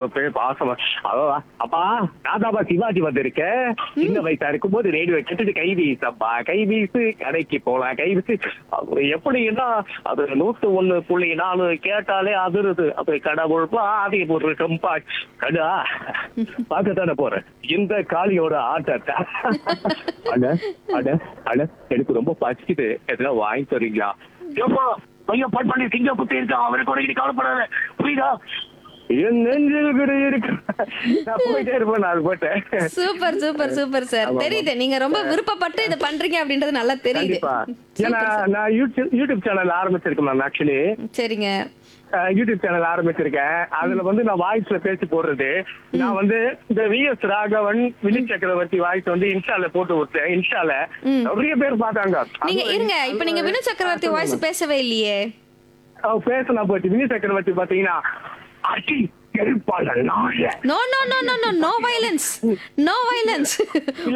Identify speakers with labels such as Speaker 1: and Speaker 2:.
Speaker 1: போய் பாசமா அவ அப்பா நான் தாப்பா சிவாஜி வந்திருக்கேன் சின்ன வயசா இருக்கும்போது ரேடியோ கேட்டுட்டு கை வீசப்பா கை வீசு கடைக்கு போலாம் கை வீசு அது எப்படின்னா அது நூத்து ஒண்ணு புள்ளி நாலு கேட்டாலே அதிருது அது கடவுள் பாதி ஒரு கம்பா கடா பார்க்கத்தானே போறேன் இந்த காளியோட ஆட்டத்தை அட அட அட எனக்கு ரொம்ப பசிக்குது எதுனா வாங்கி தரீங்களா ஏப்பா பையன் பட் பண்ணி சிங்க குத்தி இருக்கான் அவருக்கு கூட இனி கவலைப்படாத புரியுதா என் நெஞ்சில் கூட இருக்கு நான் போயிட்டே இருப்பேன் நான் போட்டேன்
Speaker 2: சூப்பர் சூப்பர் சூப்பர் சார்
Speaker 1: ஆமா,
Speaker 2: தெரியுது நீங்க ரொம்ப விருப்பப்பட்டு இதை பண்றீங்க அப்படின்றது நல்லா தெரியுது
Speaker 1: கண்டிப்பா ஏன்னா நான் யூடியூப் யூடியூப் சேனல் ஆரம்பிச்சிருக்கேன் மேம் ஆக்சுவலி
Speaker 2: சரிங்க
Speaker 1: யூடியூப் சேனல் ஆரம்பிச்சிருக்கேன் அதுல வந்து நான் வாய்ஸ்ல பேசி போடுறது நான் வந்து இந்த வி எஸ் ராகவன் வினித் சக்கரவர்த்தி வாய்ஸ் வந்து இன்ஸ்டால போட்டு விட்டேன் இன்ஸ்டால நிறைய பேர் பார்த்தாங்க
Speaker 2: நீங்க
Speaker 1: அது-
Speaker 2: இருங்க இப்ப நீங்க வினு சக்கரவர்த்தி வாய்ஸ் பேசவே இல்லையே
Speaker 1: அவ பேசினா போச்சு வினி சக்கரவர்த்தி பாத்தீங்கன்னா அடி கெருப்பாள நாய
Speaker 2: no no no no no no violence no violence